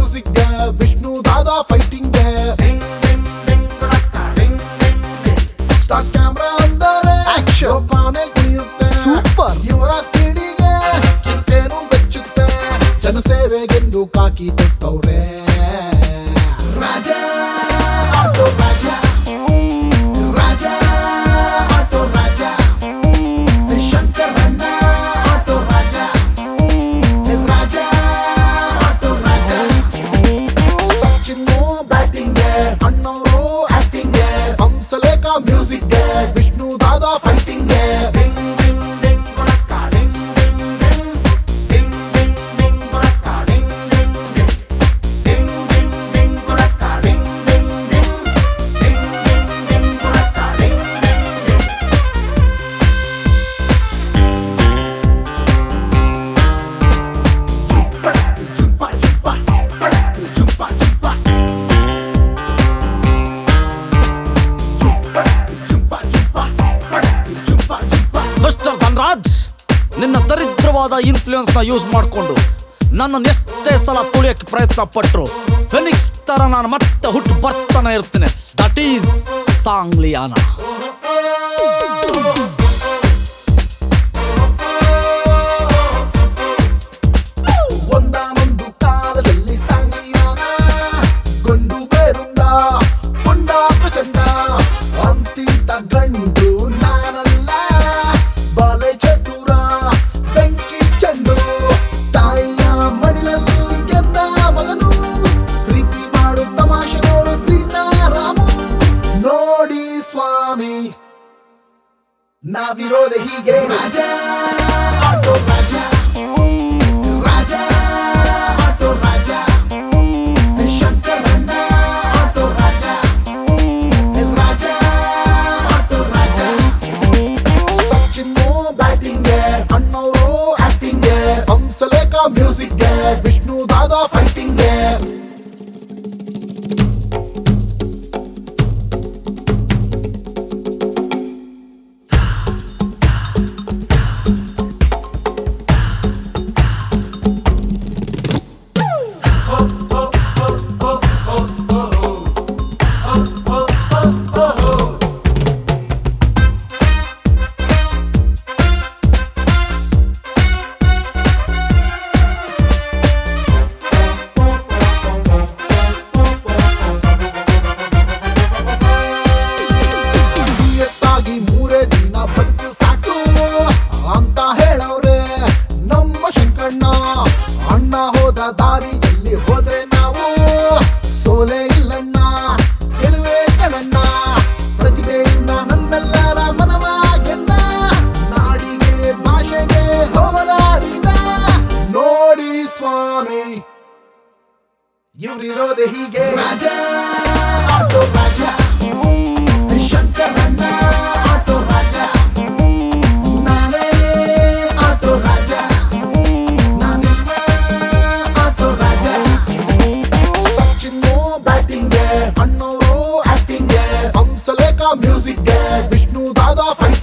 ಮ್ಯೂಸಿಕ್ಗೆ ವಿಷ್ಣು ದಾದಾ ಫೈಟಿಂಗ್ಗೆ start camera ಅಂದರೆ Action. ಲೋಕಾನೆ ಕುಣಿಯುತ್ತೆ Super. ಇವರ ಸ್ಪೀಡಿಗೆ ಚಿರತೆನು ಬೆಚ್ಚುತ್ತೆ ಜನಸೇವೆಗೆಂದು ಕಾಕಿ ತೊಟ್ಟವ್ರೆ ರಾಜ ಆಟೋ ರಾಜ ರಾಜ ಆಟೋ ರಾಜ ಶಂಕರಣ್ಣ ಆಟೋ ರಾಜ ರಾಜ ಆಟೋ ರಾಜ ಸಚಿನ್ನು ಬ್ಯಾಟಿಂಗ್ಗೆ ಅಣ್ಣವರು ಆಕ್ಟಿಂಗ್ಗೆ ಹಂಸಲೇಖ ಮ್ಯೂಸಿಕ್ಗೆ ವಿಷ್ಣು ದಾದಾ ಫೈಟಿಂಗ್ಗೆ ಮಿಸ್ಟರ್ ಧನ್ರಾಜ್ ನಿನ್ನ ದರಿದ್ರವಾದ ಇನ್ಫ್ಲೂಯೆನ್ಸ್ ನ ಯೂಸ್ ಮಾಡಿಕೊಂಡು ನನ್ನನ್ನು ಎಷ್ಟೇ ಸಲ ತುಳಿಯಕ್ಕೆ ಪ್ರಯತ್ನ ಪಟ್ಟರು ಫೆನಿಕ್ಸ್ ತರ ನಾನು ಮತ್ತೆ ಹುಟ್ಟು ಬರ್ತಾನೆ ಇರ್ತೇನೆ ದಟ್ ಈಸ್ ಸಾಂಗ್ಲಿಯಾನ ಒಂದಾನೊಂದು ಕಾಲದಲ್ಲಿ ಸಾಂಗ್ಲಿಯಾನ ಗಂಡು ಬೇರುಂಡ ಪುಂಡ ಪ್ರಚಂಡ ಅಂತಿಂತ ಗಂಡು ನಾನಲ್ಲ ಬಾಲೆ ಚತುರ ಬೆಂಕಿ ಚೆಂಡು ತಾಯಿಯ ಮಡಿಲಲ್ಲಿ ಗೆದ್ದ ಮಗನು ಪ್ರೀತಿ ಮಾಡು ತಮಾಷೆ ನೋಡು ಸೀತಾರಾಮು ನೋಡಿ ಸ್ವಾಮಿ ನಾವಿರೋದೆ ಹೀಗೆ ರಾಜ ಆಟೋ ರಾಜ ರಾಜ ಆಟೋ ರಾಜ ಶಂಕರಣ್ಣ ಆಟೋ ರಾಜ ರಾಜ ಆಟೋ ರಾಜ ಸಚಿನ್ನು ಬ್ಯಾಟಿಂಗ್ಗೆ ಅಣ್ಣವರು ಆಕ್ಟಿಂಗ್ಗೆ ಹಂಸಲೇಖ ಮ್ಯೂಸಿಕ್ಗೆ ವಿಷ್ಣು ದಾದಾ ಫೈಟಿಂಗ್ಗೆ ನಿಯತ್ತಾಗಿ ಮೂರೇ ದಿನ ಬದುಕು ಸಾಕು ಅಂತ ಹೇಳವ್ರೆ ನಮ್ಮ ಶಂಕರಣ್ಣ ಅಣ್ಣ ಹೋದ ದಾರಿಯಲ್ಲಿ ಹೋದ್ರೆ ನಾವು ಸೋಲೆ ಇಲ್ಲಣ್ಣ ಗೆಲುವೆ ಕಣಣ್ಣ ಪ್ರತಿಭೆಯಿಂದ ನಮ್ಮೆಲ್ಲರ ಮನವ ಗೆದ್ದ ನಾಡಿಗೆ ಭಾಷೆಗೆ ಹೋರಾಡಿದ ನೋಡಿ ಸ್ವಾಮಿ ಇವ್ರಿರೋದೆ ಹೀಗೆ ರಾಜ ಆಟೋ ರಾಜ ಶಂಕರಣ್ಣ ಆಟೋ ರಾಜ ನಾನೇ ಆಟೋ ರಾಜ ನಾನಿಮ್ಮ ಆಟೋ ರಾಜ ಸಚಿನ್ನು ಬ್ಯಾಟಿಂಗ್ಗೆ ಅಣ್ಣವರು ಆಕ್ಟಿಂಗ್ಗೆ ಹಂಸಲೇಖ ಮ್ಯೂಸಿಕ್ಗೆ ವಿಷ್ಣು ದಾದಾ ಫೈಟ್